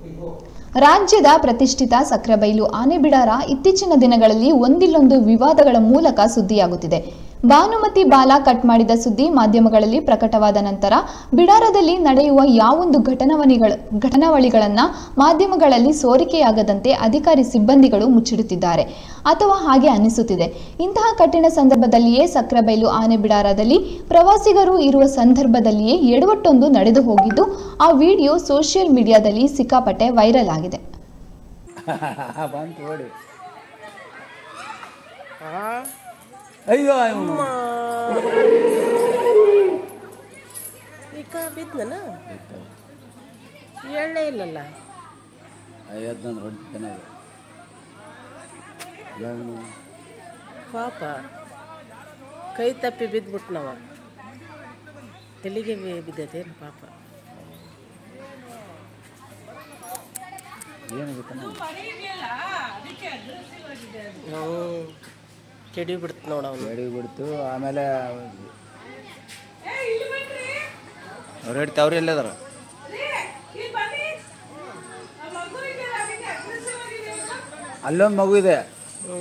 ರಾಜ್ಯದ ಪ್ರತಿಷ್ಠಿತ ಸಕ್ರೆಬೈಲು ಆನೆಬಿಡಾರ ಇತ್ತೀಚಿನ ದಿನಗಳಲ್ಲಿ ಒಂದಿಲ್ಲೊಂದು ವಿವಾದಗಳ ಮೂಲಕ ಸುದ್ದಿಯಾಗುತ್ತಿದೆ ಭಾನುಮತಿ ಬಾಲ ಕಟ್ ಮಾಡಿದ ಸುದ್ದಿ ಮಾಧ್ಯಮಗಳಲ್ಲಿ ಪ್ರಕಟವಾದ ನಂತರ ಬಿಡಾರದಲ್ಲಿ ನಡೆಯುವ ಯಾವೊಂದು ಘಟನಾವಣಿಗಳ ಘಟನಾವಳಿಗಳನ್ನ ಮಾಧ್ಯಮಗಳಲ್ಲಿ ಸೋರಿಕೆಯಾಗದಂತೆ ಅಧಿಕಾರಿ ಸಿಬ್ಬಂದಿಗಳು ಮುಚ್ಚಿಡುತ್ತಿದ್ದಾರೆ ಅಥವಾ ಹಾಗೆ ಅನಿಸುತ್ತಿದೆ ಇಂತಹ ಕಠಿಣ ಸಂದರ್ಭದಲ್ಲಿಯೇ ಸಕ್ರೆಬೈಲು ಆನೆ ಬಿಡಾರದಲ್ಲಿ ಪ್ರವಾಸಿಗರು ಇರುವ ಸಂದರ್ಭದಲ್ಲಿಯೇ ಎಡವಟ್ಟೊಂದು ನಡೆದು ಹೋಗಿದ್ದು ಆ ವಿಡಿಯೋ ಸೋಷಿಯಲ್ ಮೀಡಿಯಾದಲ್ಲಿ ಸಿಕ್ಕಾಪಟ್ಟೆ ವೈರಲ್ ಆಗಿದೆ ಬಂತು ನೋಡಿ ಅಯ್ಯೋ ಇವನು ಈಗ ಬಿದ್ನನ ಹೇಳಲೇ ಇಲ್ಲಲ್ಲ ಐವತ್ತು ನಂದು ಹೊಡಿತಾನೆ ಪಾಪ ಕೈ ತಪ್ಪಿ ಬಿದ್ಬಿಟ್ನವ ತಲೆಗೆ ಬಿ- ಬಿದ್ದೈತೇನು ಪಾಪ ಏನು ಗೊತ್ತಾನ ಹ್ಞೂ ಕೆಡಿ ಬಿಡ್ತು ನೋಡ ಅವನು ಗಾಡಿ ಬಿಡ್ತು ಆಮೇಲೆ ಅವ್ರು ಹೇಳ್ತಾ ಅವ್ರು ಎಲ್ಲದಾರ ಅಲ್ಲೊಂದು ಮಗು ಇದೆ ಹ್ಞೂ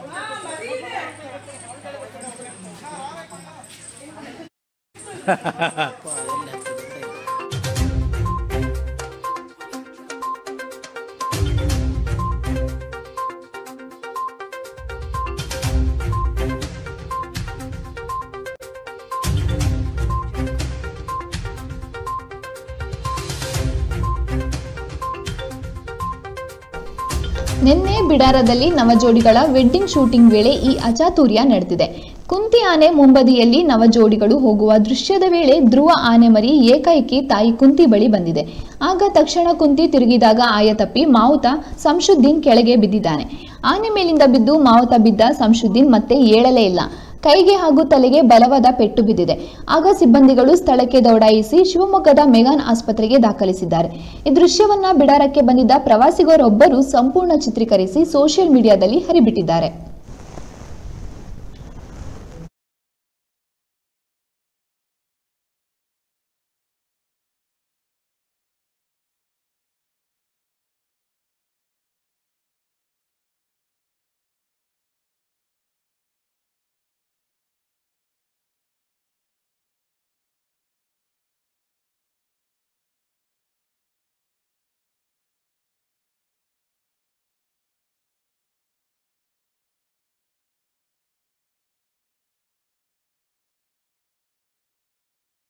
ನಿನ್ನೆ ಬಿಡಾರದಲ್ಲಿ ನವಜೋಡಿಗಳ ವೆಡ್ಡಿಂಗ್ ಶೂಟಿಂಗ್ ವೇಳೆ ಈ ಅಚಾತುರ್ಯ ನಡೆದಿದೆ ಕುಂತಿ ಆನೆ ಮುಂಬದಿಯಲ್ಲಿ ನವಜೋಡಿಗಳು ಹೋಗುವ ದೃಶ್ಯದ ವೇಳೆ ಧ್ರುವ ಆನೆ ಮರಿ ಏಕೈಕಿ ತಾಯಿ ಕುಂತಿ ಬಳಿ ಬಂದಿದೆ ಆಗ ತಕ್ಷಣ ಕುಂತಿ ತಿರುಗಿದಾಗ ಆಯ ತಪ್ಪಿ ಮಾವುತ ಸಂಶುದ್ದೀನ್ ಕೆಳಗೆ ಬಿದ್ದಿದ್ದಾನೆ ಆನೆ ಮೇಲಿಂದ ಬಿದ್ದು ಮಾವುತ ಬಿದ್ದ ಸಂಶುದ್ದೀನ್ ಮತ್ತೆ ಏಳಲೇ ಇಲ್ಲ ಕೈಗೆ ಹಾಗೂ ತಲೆಗೆ ಬಲವಾದ ಪೆಟ್ಟು ಬಿದ್ದಿದೆ ಆಗ ಸಿಬ್ಬಂದಿಗಳು ಸ್ಥಳಕ್ಕೆ ದೌಡಾಯಿಸಿ ಶಿವಮೊಗ್ಗದ ಮೆಗಾನ್ ಆಸ್ಪತ್ರೆಗೆ ದಾಖಲಿಸಿದ್ದಾರೆ ಈ ದೃಶ್ಯವನ್ನ ಬಿಡಾರಕ್ಕೆ ಬಂದಿದ್ದ ಪ್ರವಾಸಿಗರೊಬ್ಬರು ಸಂಪೂರ್ಣ ಚಿತ್ರೀಕರಿಸಿ ಸೋಷಿಯಲ್ ಮೀಡಿಯಾದಲ್ಲಿ ಹರಿಬಿಟ್ಟಿದ್ದಾರೆ